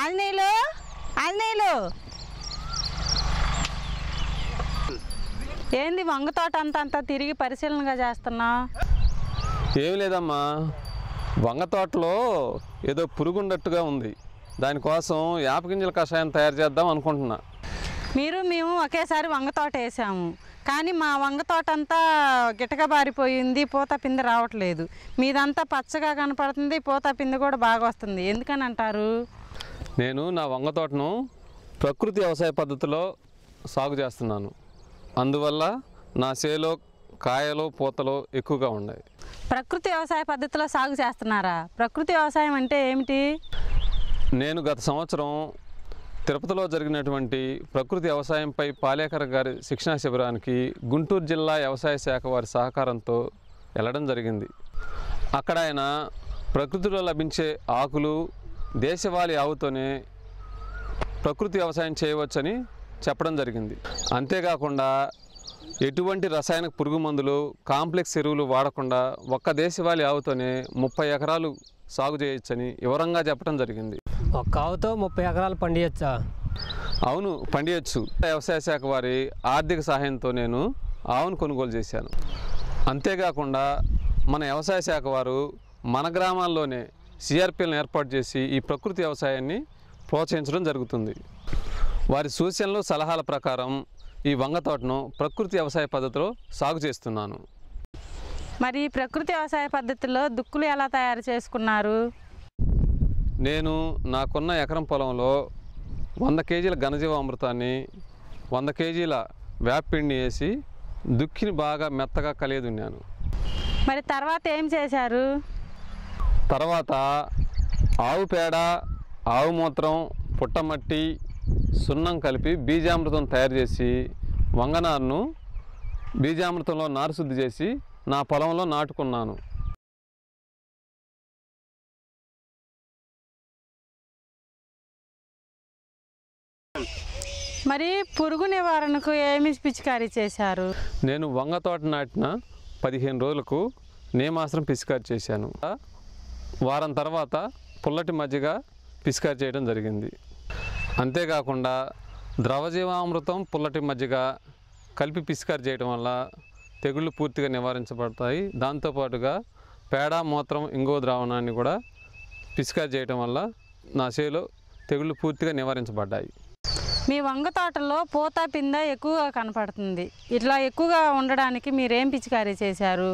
ఆంజనేయులు ఆంజనేయులు ఏంది వంగ తోట అంతా అంతా తిరిగి పరిశీలనగా చేస్తున్నావు ఏమి లేదమ్మా వంగ తోటలో ఏదో పురుగున్నట్టుగా ఉంది దానికోసం యాపగింజల కషాయం తయారు చేద్దాం అనుకుంటున్నా మీరు మేము ఒకేసారి వంగ తోట వేసాము కానీ మా వంగ తోట అంతా గిటక బారిపోయింది పూత పిండి రావట్లేదు మీదంతా పచ్చగా కనపడుతుంది పూత పిండి కూడా బాగా వస్తుంది ఎందుకని అంటారు నేను నా వంగ తోటను ప్రకృతి వ్యవసాయ పద్ధతిలో సాగు చేస్తున్నాను అందువల్ల నా చేలో కాయలు పూతలు ఎక్కువగా ఉన్నాయి ప్రకృతి వ్యవసాయ పద్ధతిలో సాగు చేస్తున్నారా ప్రకృతి వ్యవసాయం అంటే ఏమిటి నేను గత సంవత్సరం తిరుపతిలో జరిగినటువంటి ప్రకృతి వ్యవసాయంపై పాలేకర్ గారి శిక్షణా శిబిరానికి గుంటూరు జిల్లా వ్యవసాయ శాఖ వారి సహకారంతో వెళ్ళడం జరిగింది అక్కడ ఆయన ప్రకృతిలో లభించే ఆకులు దేశవాళీ ఆవుతోనే ప్రకృతి వ్యవసాయం చేయవచ్చని చెప్పడం జరిగింది అంతేకాకుండా ఎటువంటి రసాయనిక పురుగు మందులు కాంప్లెక్స్ ఎరువులు వాడకుండా ఒక్క దేశవాళీ ఆవుతోనే ముప్పై ఎకరాలు సాగు చేయొచ్చని వివరంగా చెప్పడం జరిగింది ఒక్క ఆవుతో ముప్పై ఎకరాలు పండియచ్చా అవును పండియచ్చు వ్యవసాయ శాఖ వారి ఆర్థిక సహాయంతో నేను ఆవును కొనుగోలు చేశాను అంతేకాకుండా మన వ్యవసాయ శాఖ వారు మన గ్రామాల్లోనే సిఆర్పిఎల్ని ఏర్పాటు చేసి ఈ ప్రకృతి వ్యవసాయాన్ని ప్రోత్సహించడం జరుగుతుంది వారి సూచనలు సలహాల ప్రకారం ఈ వంగ తోటను ప్రకృతి వ్యవసాయ పద్ధతిలో సాగు చేస్తున్నాను మరి ఈ ప్రకృతి వ్యవసాయ పద్ధతిలో దుక్కులు ఎలా తయారు చేసుకున్నారు నేను నాకున్న ఎకరం పొలంలో వంద కేజీల ఘనజీవామృతాన్ని వంద కేజీల వేపిండిని వేసి దుక్కిని బాగా మెత్తగా కలియదున్నాను మరి తర్వాత ఏం చేశారు తర్వాత ఆవు పేడ ఆవు మూత్రం పుట్టమట్టి సున్నం కలిపి బీజామృతం తయారు చేసి వంగనారును బీజామృతంలో నారు శుద్ధి చేసి నా పొలంలో నాటుకున్నాను మరి పురుగు నివారణకు ఏమి పిచికారీ చేశారు నేను వంగ తోట నాటిన పదిహేను రోజులకు నేమాసనం పిచికారి చేశాను వారం తర్వాత పుల్లటి మజ్జిగ పిచికారి చేయడం జరిగింది అంతేకాకుండా ద్రవజీవామృతం పుల్లటి మజ్జిగ కలిపి పిచికారి చేయడం వల్ల తెగుళ్ళు పూర్తిగా నివారించబడతాయి దాంతోపాటుగా పేడ మూత్రం ఇంగో ద్రావణాన్ని కూడా పిచికారి చేయడం వల్ల నా చేలో తెగుళ్ళు పూర్తిగా నివారించబడ్డాయి మీ వంగ తోటలో పూత పింద ఎక్కువగా కనపడుతుంది ఇట్లా ఎక్కువగా ఉండడానికి మీరేం పిచికారీ చేశారు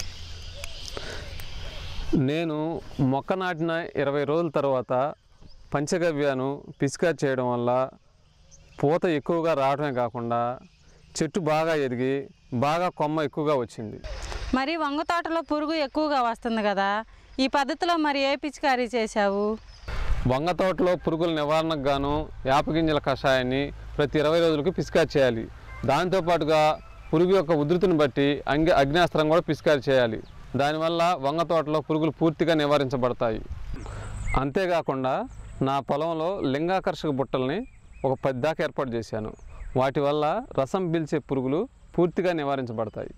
నేను మొక్క నాటిన ఇరవై రోజుల తర్వాత పంచగవ్యాను పిచికారి చేయడం వల్ల పూత ఎక్కువగా రావడమే కాకుండా చెట్టు బాగా ఎదిగి బాగా కొమ్మ ఎక్కువగా వచ్చింది మరి వంగ తోటలో పురుగు ఎక్కువగా వస్తుంది కదా ఈ పద్ధతిలో మరి ఏ పిచికారీ చేశావు వంగ తోటలో పురుగుల నివారణకు గాను యాపగింజల కషాయాన్ని ప్రతి ఇరవై రోజులకు పిచికారి చేయాలి దాంతోపాటుగా పురుగు యొక్క ఉధృతిని బట్టి అంగి అగ్నేస్త్రం కూడా పిచికారి చేయాలి దానివల్ల వంగ తోటలో పురుగులు పూర్తిగా నివారించబడతాయి అంతేకాకుండా నా పొలంలో లింగాకర్షక బుట్టల్ని ఒక పది దాకా ఏర్పాటు చేశాను వాటి వల్ల రసం పీల్చే పురుగులు పూర్తిగా నివారించబడతాయి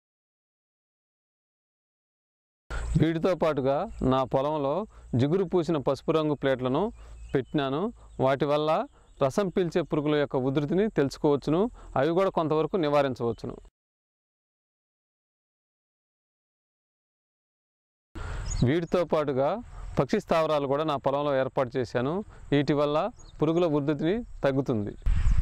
వీటితో పాటుగా నా పొలంలో జిగురు పూసిన పసుపు రంగు ప్లేట్లను పెట్టినాను వాటి వల్ల రసం పీల్చే పురుగుల యొక్క ఉధృతిని తెలుసుకోవచ్చును అవి కూడా కొంతవరకు నివారించవచ్చును వీటితో పాటుగా పక్షి స్థావరాలు కూడా నా పొలంలో ఏర్పాటు చేశాను వీటి వల్ల పురుగుల ఉధృతిని తగ్గుతుంది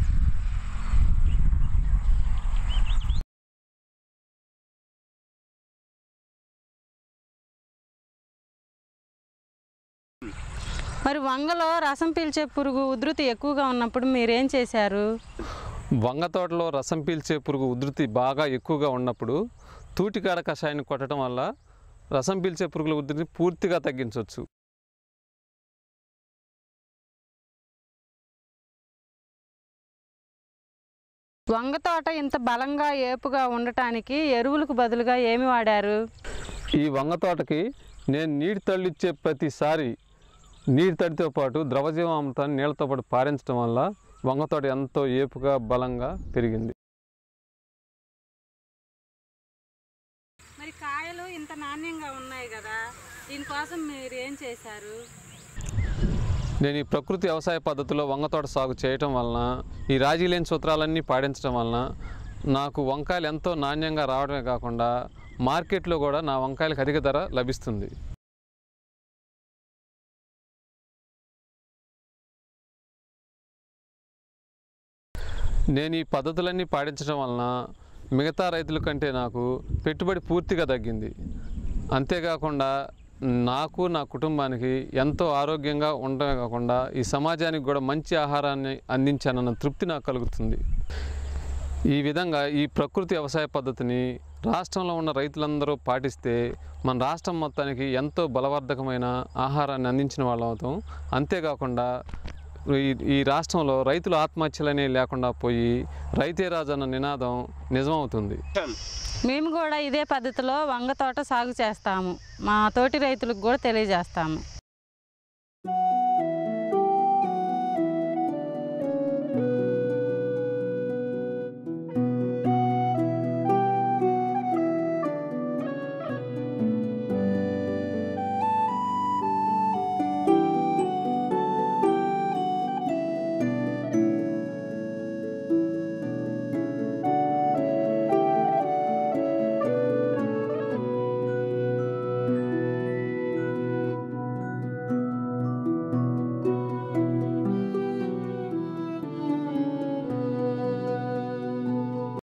మరి వంగలో రసం పీల్చే పురుగు ఉధృతి ఎక్కువగా ఉన్నప్పుడు మీరేం చేశారు వంగ తోటలో రసం పీల్చే పురుగు ఉధృతి బాగా ఎక్కువగా ఉన్నప్పుడు తూటికాడ కషాయాన్ని కొట్టడం వల్ల రసం పీల్చే పురుగుల ఉధృతిని పూర్తిగా తగ్గించవచ్చు వంగ తోట ఇంత బలంగా ఏపుగా ఉండటానికి ఎరువులకు బదులుగా ఏమి వాడారు ఈ వంగ తోటకి నేను నీటి తళ్ళిచ్చే ప్రతిసారి నీటి తడితో పాటు ద్రవజీవామృతాన్ని నీళ్ళతో పాటు పారించడం వల్ల వంగ తోట ఎంతో ఏపుగా బలంగా పెరిగింది మరి కాయలు ఇంత నాణ్యంగా ఉన్నాయి కదా దీనికోసం మీరు ఏం చేశారు నేను ఈ ప్రకృతి వ్యవసాయ పద్ధతిలో వంగ తోట సాగు చేయటం వలన ఈ రాజీ లేని సూత్రాలన్నీ పాటించడం వలన నాకు వంకాయలు ఎంతో నాణ్యంగా రావడమే కాకుండా మార్కెట్లో కూడా నా వంకాయలకు అధిక ధర లభిస్తుంది నేను ఈ పద్ధతులన్నీ పాటించడం వలన మిగతా రైతుల కంటే నాకు పెట్టుబడి పూర్తిగా తగ్గింది అంతేకాకుండా నాకు నా కుటుంబానికి ఎంతో ఆరోగ్యంగా ఉండడమే కాకుండా ఈ సమాజానికి కూడా మంచి ఆహారాన్ని అందించానన్న తృప్తి నాకు కలుగుతుంది ఈ విధంగా ఈ ప్రకృతి వ్యవసాయ పద్ధతిని రాష్ట్రంలో ఉన్న రైతులందరూ పాటిస్తే మన రాష్ట్రం మొత్తానికి ఎంతో బలవర్ధకమైన ఆహారాన్ని అందించిన వాళ్ళం అవుతాం అంతేకాకుండా ఈ ఈ రాష్ట్రంలో రైతుల ఆత్మహత్యలనే లేకుండా పోయి రైతే రాజు అన్న నినాదం నిజమవుతుంది మేము కూడా ఇదే పద్ధతిలో వంగ తోట సాగు చేస్తాము మా తోటి రైతులకు కూడా తెలియజేస్తాము